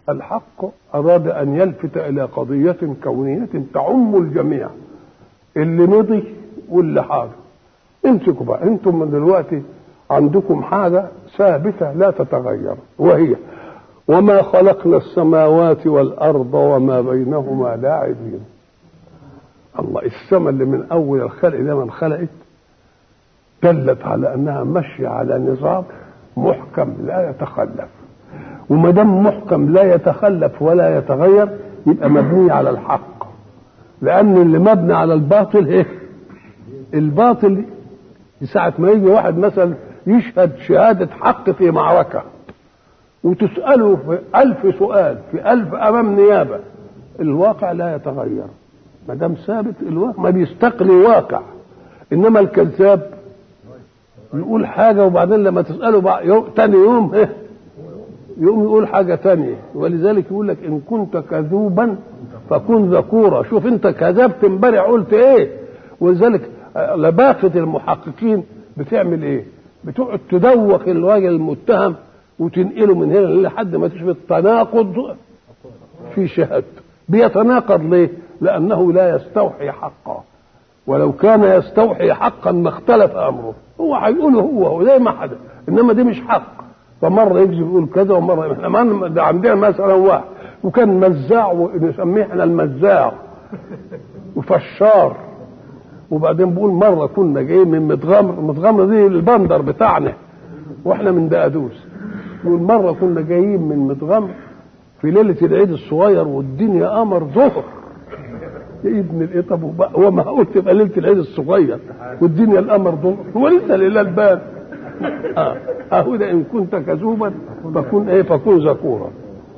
الحق أراد أن يلفت إلى قضية كونية تعم الجميع اللي مضي واللي حاضر امسكوا بقى انتم من دلوقتي عندكم حاجة ثابتة لا تتغير وهي وما خلقنا السماوات والأرض وما بينهما لاعبين الله السماء اللي من أول الخلق ده من خلقت دلت على أنها ماشية على نظام محكم لا يتخلف وما دام محكم لا يتخلف ولا يتغير يبقى مبني على الحق لأن اللي مبني على الباطل ايه؟ الباطل ساعة ما يجي واحد مثلا يشهد شهادة حق في معركة وتسأله في ألف سؤال في ألف أمام نيابة الواقع لا يتغير ما دام ثابت الواقع ما بيستقلي واقع إنما الكذاب يقول حاجة وبعدين لما تسأله بعد يوم تاني يوم إيه يقوم يقول حاجة تانية ولذلك يقول لك إن كنت كذوبا فكن ذكورا شوف أنت كذبت امبارح قلت إيه ولذلك لباقة المحققين بتعمل إيه بتقعد تدوخ الراجل المتهم وتنقله من هنا لحد ما تشوف التناقض في شهادته بيتناقض ليه لأنه لا يستوحي حقا ولو كان يستوحي حقا ما اختلف أمره هو هيقوله هو هو زي ما حدث إنما دي مش حق فمره يكذب يقول كذا ومره احنا ده عندنا مثلا واحد وكان مزاع ونسميه احنا المزاع وفشار وبعدين بقول مره كنا جايين من متغمر متغمر دي البندر بتاعنا واحنا من دقدوس يقول مره كنا جايين من متغمر في ليله العيد الصغير والدنيا قمر ظهر يا ابن الايه طب هو ما قلت تبقى ليله العيد الصغير والدنيا القمر ظهر هو لسه الهلال بان اه اهو ده ان كنت كذوبا فكن ايه فكن ذكورا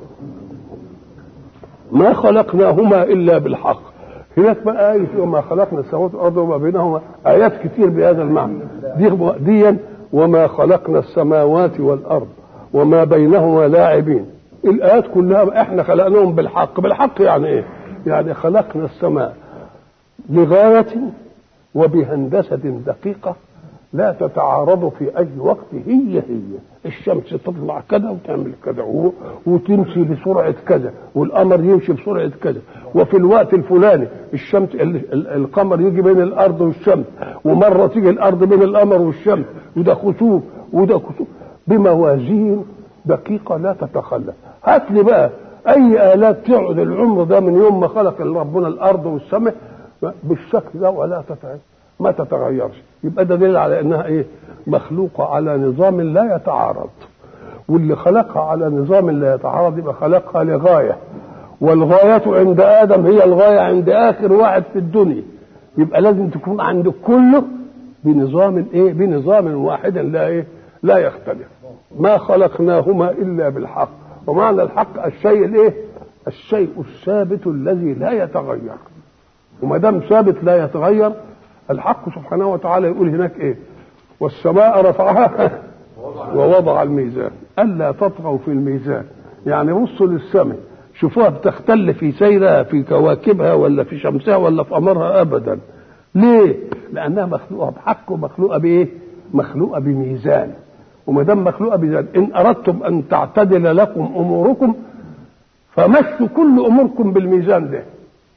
ما خلقناهما الا بالحق هناك بقى آية وما خلقنا السماوات والأرض وما بينهما آيات كتير بهذا المعنى دي ديا وما خلقنا السماوات والأرض وما بينهما لاعبين الآيات كلها احنا خلقناهم بالحق بالحق يعني ايه يعني خلقنا السماء لغاية وبهندسة دقيقة لا تتعارض في اي وقت هي هي الشمس تطلع كذا وتعمل كذا وتمشي بسرعه كذا والقمر يمشي بسرعه كذا وفي الوقت الفلاني الشمس القمر يجي بين الارض والشمس ومره تيجي الارض بين القمر والشمس وده خسوف وده خسوف بموازين دقيقه لا تتخلف هات لي بقى اي الات تقعد العمر ده من يوم ما خلق ربنا الارض والسماء بالشكل ده ولا تتعب ما تتغيرش يبقى ده دليل على انها ايه مخلوقه على نظام لا يتعارض واللي خلقها على نظام لا يتعارض يبقى خلقها لغايه والغايه عند ادم هي الغايه عند اخر واحد في الدنيا يبقى لازم تكون عند كله بنظام ايه بنظام واحد لا ايه لا يختلف ما خلقناهما الا بالحق ومعنى الحق الشيء الايه الشيء الثابت الذي لا يتغير وما دام ثابت لا يتغير الحق سبحانه وتعالى يقول هناك ايه والسماء رفعها ووضع الميزان الا تطغوا في الميزان يعني بصوا للسماء شوفوها بتختل في سيرها في كواكبها ولا في شمسها ولا في قمرها ابدا ليه لانها مخلوقه بحق ومخلوقه بايه مخلوقه بميزان وما دام مخلوقه بميزان ان اردتم ان تعتدل لكم اموركم فمشوا كل اموركم بالميزان ده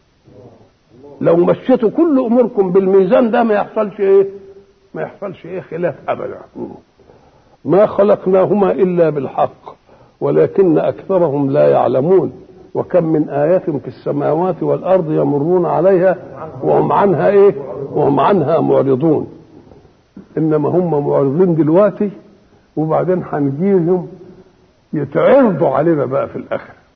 لو مشيتوا كل اموركم بالميزان ده ما يحصلش ايه ما يحصلش ايه خلاف ابدا ما خلقناهما الا بالحق ولكن اكثرهم لا يعلمون وكم من آيات في السماوات والأرض يمرون عليها وهم عنها إيه؟ وهم عنها معرضون إنما هم معرضين دلوقتي وبعدين هنجيهم يتعرضوا علينا بقى في الآخر